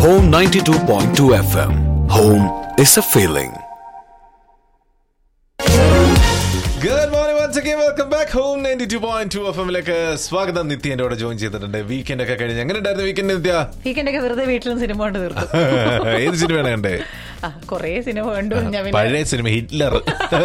Home 92.2 FM. Home is a feeling. Good morning once again welcome back home ninety two point two F എമ്മിലേക്ക് സ്വാഗതം നിത്യ എന്റെ കൂടെ join ചെയ്തിട്ടുണ്ട് weekend ഒക്കെ കഴിഞ്ഞ് എങ്ങനെ ഉണ്ടായിരുന്നു വീക്കെൻഡ് നിത്യ വീക്കെൻഡൊക്കെ വെറുതെ വീട്ടിലും സിനിമ കൊണ്ട് തീർത്തു ഏത് സിനിമയാണ് കണ്ടേ ആ, കുറേ സിനിമ കണ്ടു ഞാൻ പിന്നെ പഴയ സിനിമ ഹിറ്റ്ലർ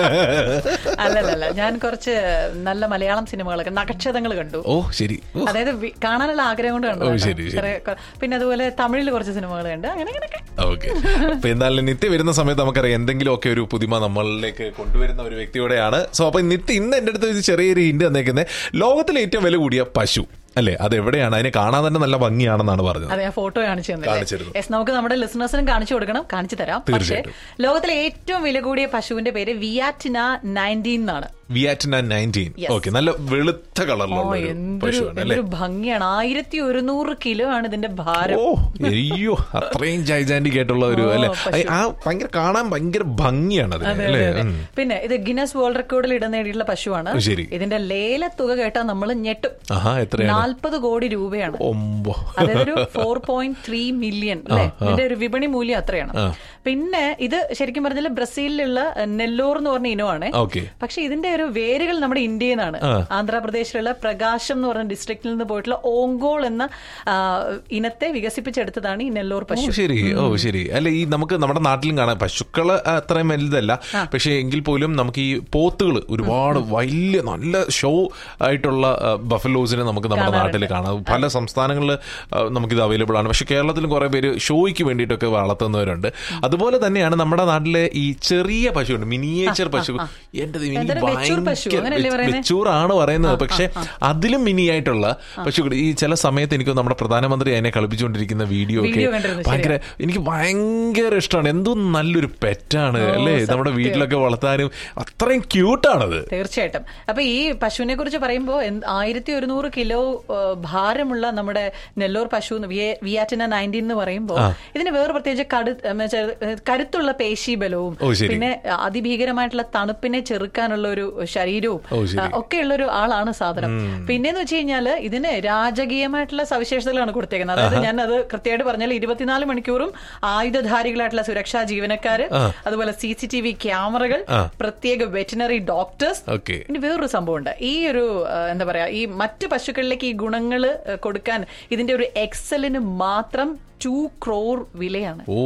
അല്ലല്ല ഞാൻ കുറച്ച് നല്ല മലയാളം സിനിമകളൊക്കെ നക്ഷതങ്ങൾ കണ്ടു ഓ ശരി ഓ, അതായത് വി- കാണാനുള്ള ആഗ്രഹം കൊണ്ട് കണ്ടു ഓ, കേട്ടോ. ശരി, ശരി. ചെറിയ കൊ- പിന്നെ അതുപോലെ തമിഴിൽ കുറച്ച് സിനിമകൾ കണ്ട് അങ്ങനെ അങ്ങനെയൊക്കെ ഓക്കെ അപ്പൊ എന്തായാലും നിത്യ വരുന്ന സമയത്ത് നമുക്കറിയാം എന്തെങ്കിലും ഒക്കെ ഒരു പുതിമ നമ്മളിലേക്ക് കൊണ്ടുവരുന്ന ഒരു വ്യക്തിയോടെയാണ് സോ അപ്പൊ നിത്യ ഇന്ന് എന്റെ അടുത്ത് ഒരു ചെറിയൊരു ഹിന്റ് തന്നേക്കുന്നത് ലോകത്തിലെ ഏറ്റവും വില കൂടിയ പശു അല്ലെ അത് എവിടെയാണ് അതിനെ കാണാൻ തന്നെ നല്ല ഭംഗിയാണെന്നാണ് പറഞ്ഞത് അതെ ഞാൻ ഫോട്ടോ കാണിച്ചു കാണിച്ചിരുന്നു. യെസ് നമുക്ക് നമ്മുടെ ലിസണേഴ്സിനും കാണിച്ചു കൊടുക്കണം കാണിച്ചു തരാം പക്ഷേ തീർച്ചയായിട്ടും. ലോകത്തിലെ ഏറ്റവും വില കൂടിയ പശുവിന്റെ പേര് വിയാറ്റിന നയൻറ്റീൻ എന്നാണ് വിയറ്റ്നാം നയൻറ്റീൻ Yes. ഓക്കെ നല്ല വെളുത്ത ഓ കളറിലുള്ള ഒരു എന്തൊരു പശുവാണ് അല്ലെ എന്തൊരു ഭംഗിയാണ് ആയിരത്തി ഒരുന്നൂറ് കിലോ ആണ് ഇതിന്റെ ഭാരം ഓ അയ്യോ അത്രയും ജൈജാൻറ്റിക് ആയിട്ടുള്ള ഒരു ഓ, അല്ലെ പശു. ആ ഭയങ്കര കാണാൻ ഭയങ്കര ഭംഗിയാണ് അതിന് അതെ, അല്ലേ അതെ, അതെ. ഉം. പിന്നെ ഇത് ഗിന്നസ് വേൾഡ് റെക്കോർഡിൽ ഇടം നേടിയിട്ടുള്ള പശുവാണ് ശരി. ഇതിന്റെ ലേല തുക കേട്ടാൽ നമ്മൾ ഞെട്ടും ആഹാ എത്രയാണ് നാൽപ്പത് കോടി രൂപയാണ് ഒമ്പോ അതായത് ഒരു ഫോർ പോയിന്റ് ത്രീ മില്യൺ അല്ലെ ആ, ആ. ഇതിന്റെ ഒരു വിപണി മൂല്യം അത്രയാണ് ആ. പിന്നെ ഇത് ശരിക്കും പറഞ്ഞാൽ ബ്രസീലിലുള്ള നെല്ലൂർ എന്ന് പറഞ്ഞ ഇനമാണ് ഓക്കെ പക്ഷെ ഇതിന്റെ ഒരു വേരുകൾ നമ്മുടെ ഇന്ത്യയിൽ നിന്നാണ് ആ. ആന്ധ്രാപ്രദേശിലുള്ള പ്രകാശം എന്ന് പറഞ്ഞ ഡിസ്ട്രിക്റ്റിൽ നിന്ന് പോയിട്ടുള്ള ഓങ്കോൾ എന്ന ആ, ഇനത്തെ വികസിപ്പിച്ചെടുത്തതാണ് ഈ നെല്ലൂർ ഓ പശു ശരി ഓ ശരി അല്ല ഈ നമുക്ക് നമ്മുടെ നാട്ടിലും കാണാം പശുക്കള് അത്രയും വലുതല്ല പക്ഷെ എങ്കിൽ പോലും നമുക്ക് ഈ പോത്തുകൾ ഒരുപാട് വലിയ നല്ല ഷോ ആയിട്ടുള്ള ബഫലോസിനെ നമുക്ക് നമ്മുടെ നാട്ടിൽ കാണാം പല സംസ്ഥാനങ്ങളിൽ നമുക്കിത് അവൈലബിൾ ആണ് പക്ഷെ കേരളത്തിലും കുറെ പേര് ഷോയ്ക്ക് വേണ്ടിയിട്ടൊക്കെ വളർത്തുന്നവരുണ്ട് അതുപോലെ തന്നെയാണ് നമ്മുടെ നാട്ടിലെ ഈ ചെറിയ പശുണ്ട് മിനിയേച്ചർ പശു എന്റെ ദൈവം, എനിക്ക് എന്താണ് വെച്ചൂർ പശു? ഭയങ്കര അങ്ങനെയല്ലേ പറയുന്നേ? വെച്ചൂറാണ് പറയുന്നത് പക്ഷെ അതിലും മിനി ആയിട്ടുള്ള പശുക്കൾ ഈ ചില സമയത്ത് എനിക്ക് നമ്മുടെ പ്രധാനമന്ത്രി അതിനെ കളിപ്പിച്ചുകൊണ്ടിരിക്കുന്ന വീഡിയോ ഒക്കെ വീഡിയോ കണ്ടിരുന്നു, ഭയങ്കര എനിക്ക് ഭയങ്കര ഇഷ്ടമാണ് എന്തോ നല്ലൊരു പെറ്റാണ് അല്ലേ നമ്മുടെ വീട്ടിലൊക്കെ വളർത്താനും അത്രയും ക്യൂട്ടാണത് തീർച്ചയായിട്ടും അപ്പൊ ഈ പശുവിനെ കുറിച്ച് പറയുമ്പോൾ ആയിരത്തി ഒരുന്നൂറ് കിലോ ആ, ഭാരമുള്ള നമ്മുടെ നെല്ലൂർ പശു എന്ന് വിയ- വിയാറ്റിന നയൻറ്റീൻ എന്ന് പറയുമ്പോൾ ഇതിന് വേറെ പ്രത്യേകിച്ച് കടു എന്ന് വെച്ചാൽ, ഏ, കരുത്തുള്ള പേശി ബലവും ഓ, ശരി. പിന്നെ അതിഭീകരമായിട്ടുള്ള തണുപ്പിനെ ചെറുക്കാനുള്ള ഒരു ശരീരവും ഓ, ശരി. ആ, ഒക്കെയുള്ള ഒരു ആളാണ് സാധനം പിന്നെന്ന് വെച്ച് കഴിഞ്ഞാല് ഇതിന് രാജകീയമായിട്ടുള്ള സവിശേഷതകളാണ് കൊടുത്തേക്കുന്നത് അതായത് ഞാൻ അത് കൃത്യമായിട്ട് പറഞ്ഞാൽ ഇരുപത്തിനാല് മണിക്കൂറും ആയുധധാരികളായിട്ടുള്ള സുരക്ഷാ ജീവനക്കാര് അതുപോലെ സി സി ടി വി ക്യാമറകൾ ആ. പ്രത്യേക വെറ്റിനറി ഡോക്ടേഴ്സ് ഓക്കെ ഇനി വേറൊരു സംഭവമുണ്ട് ഈ ഒരു ആ, എന്താ പറയാ ഈ മറ്റ് പശുക്കളിലേക്ക് ഈ ഗുണങ്ങൾ കൊടുക്കാൻ ഇതിന്റെ ഒരു എക്സലിന് മാത്രം ടു ക്രോർ വിലയാണ് ഓ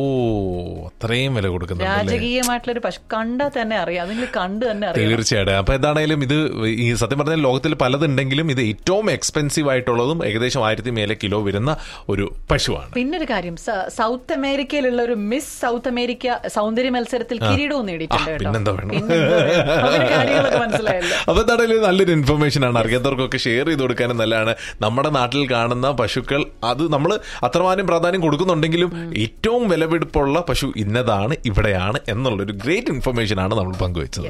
അത്രയും വില കൊടുക്കുന്നുണ്ട് അല്ലേ രാജകീയമായിട്ടുള്ള ഒരു പശു കണ്ടാൽ തന്നെ അറിയാം അതിന് കണ്ട് തന്നെ അറിയാം തീർച്ചയായിട്ടും അപ്പൊ എന്താണേലും ഇത് ഈ സത്യം പറഞ്ഞാൽ ലോകത്തിൽ പലതുണ്ടെങ്കിലും ഇത് ഏറ്റവും എക്സ്പെൻസീവ് ആയിട്ടുള്ളതും ഏകദേശം ആയിരത്തി മേലെ കിലോ വരുന്ന ഒരു പശുവാണ് പിന്നെ ഒരു കാര്യം സ- സൗത്ത് അമേരിക്കയിലുള്ള ഒരു മിസ് സൗത്ത് അമേരിക്ക സൗന്ദര്യ മത്സരത്തിൽ കിരീടവും നേടിയിട്ടുണ്ട് ആ, കേട്ടോ. പിന്നെന്താ വേണം? പിന്നെന്താ വേണം? അവന് കാര്യങ്ങളൊക്കെ മനസ്സിലായല്ലോ അപ്പൊ എന്താണെങ്കിലും നല്ലൊരു ഇൻഫർമേഷൻ ആണ് അറിയാത്തവർക്കൊക്കെ ഷെയർ ചെയ്ത് കൊടുക്കാനും നല്ലതാണ് നമ്മുടെ നാട്ടിൽ കാണുന്ന പശുക്കൾ അത് നമ്മൾ അത്രമാനം പ്രാധാന്യം കൊടുക്കുന്നുണ്ടെങ്കിലും ഏറ്റവും വിലപിടിപ്പുള്ള പശു ഇന്നതാണ് ഇവിടെയാണ് എന്നുള്ളൊരു ഗ്രേറ്റ് ഇൻഫർമേഷൻ ആണ് നമ്മൾ പങ്കുവച്ചത്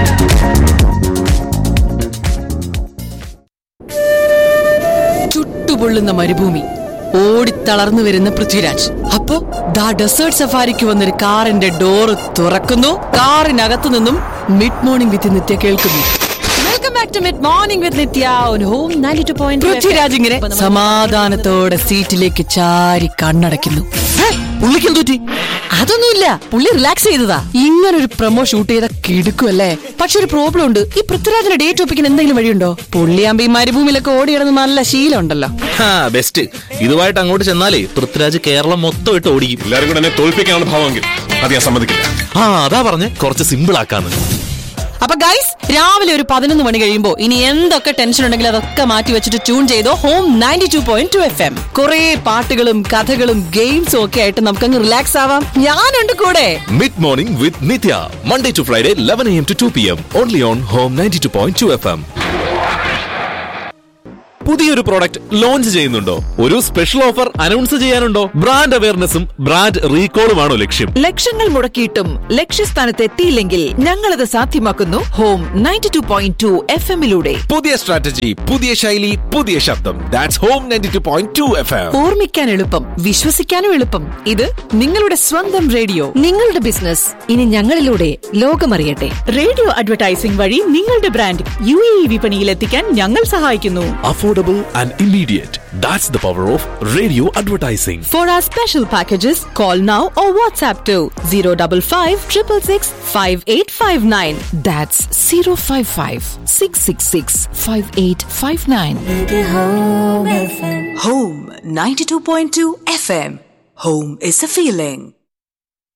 ചുട്ടുപൊള്ളുന്ന മരുഭൂമി ഓടിത്തളർന്നു വരുന്ന പൃഥ്വിരാജ് അപ്പോ ദാ ഡെസേർട്ട് സഫാരിക്ക് വന്നൊരു കാറിന്റെ ഡോറ് തുറക്കുന്നു കാറിനകത്തു നിന്നും മിഡ് മോർണിംഗ് വിത്ത് നിത്യ കേൾക്കുന്നു welcome back to mid morning with Nithya on home 92.2 Prithviraj ഇങ്ങനെ സമാധാനത്തോടെ സീറ്റിലേക്ക് ചാരി കണ്ണടയ്ക്കുന്നു ഹേ, പുള്ളിക്ക് എന്ത് പറ്റി അതൊന്നുമില്ല പുള്ളി റിലാക്സ് ചെയ്തതാ ഇങ്ങനെ ഒരു പ്രൊമോ ഷൂട്ട് ചെയ്ത കിടുക്കുമല്ലേ പക്ഷെ ഒരു പ്രോബ്ലം ഉണ്ട് ഈ പൃഥ്വിരാജിന്റെ ഡേറ്റ് ഒപ്പിക്കാൻ എന്തെങ്കിലും വഴിയുണ്ടോ പുള്ളിയാകുമ്പോ ഈ മരുഭൂമിയിലൊക്കെ ഓടി കിടന്ന് നല്ല ശീലം ഉണ്ടല്ലോ ബെസ്റ്റ് ഇതുമായിട്ട് അങ്ങോട്ട് ചെന്നാലേ പൃഥ്വിരാജ് കേരളം മൊത്തം ഇട്ട് ഓടിക്കും എല്ലാരും കൂടെ എന്നെ തോൽപ്പിക്കാനുള്ള ഭാവമെങ്കിൽ അത് ഞാൻ സമ്മതിക്കില്ല ആ അതാ പറഞ്ഞ് കുറച്ച് സിമ്പിൾ ആക്കാന്ന് അപ്പൊ ഗൈസ് രാവിലെ ഒരു പതിനൊന്ന് മണി കഴിയുമ്പോ ഇനി എന്തൊക്കെ ടെൻഷൻ ഉണ്ടെങ്കിലും അതൊക്കെ മാറ്റി വെച്ചിട്ട് ട്യൂൺ ചെയ്തോ home ninety two point two F M കുറെ പാട്ടുകളും കഥകളും ഗെയിംസും ഒക്കെ ആയിട്ട് നമുക്കങ്ങ് റിലാക്സ് ആവാം ഞാനുണ്ട് കൂടെ mid morning with Nithya Monday to Friday eleven M to two P M only on home ninety two point two F M പുതിയൊരു പ്രോഡക്റ്റ് ലോഞ്ച് ചെയ്യുന്നുണ്ടോ ഒരു സ്പെഷ്യൽ ഓഫർ അനൗൺസ് ചെയ്യാനുണ്ടോ ബ്രാൻഡ് അവയർനെസ്സും ബ്രാൻഡ് റീകോളുമാണോ ലക്ഷ്യം ലക്ഷങ്ങൾ മുടക്കിയിട്ടും ലക്ഷ്യസ്ഥാനത്ത് എത്തിയില്ലെങ്കിൽ ഞങ്ങളത് സാധ്യമാക്കുന്നു home ninety two point two F എമ്മിലൂടെ പുതിയ സ്ട്രാറ്റജി പുതിയ ശൈലി പുതിയ ശബ്ദം that's home ninety two point two F M ഓർമ്മിക്കാൻ എളുപ്പം വിശ്വസിക്കാനും എളുപ്പം ഇത് നിങ്ങളുടെ സ്വന്തം റേഡിയോ നിങ്ങളുടെ ബിസിനസ് ഇനി ഞങ്ങളിലൂടെ ലോകമറിയട്ടെ റേഡിയോ അഡ്വർടൈസിംഗ് വഴി നിങ്ങളുടെ ബ്രാൻഡ് യു എ വിപണിയിൽ എത്തിക്കാൻ ഞങ്ങൾ സഹായിക്കുന്നു affordable affordable and immediate. That's the power of radio advertising. For our special packages, call now or WhatsApp to 055 666 5859. That's 055 666 5859. Home 92.2 FM. Home is a feeling.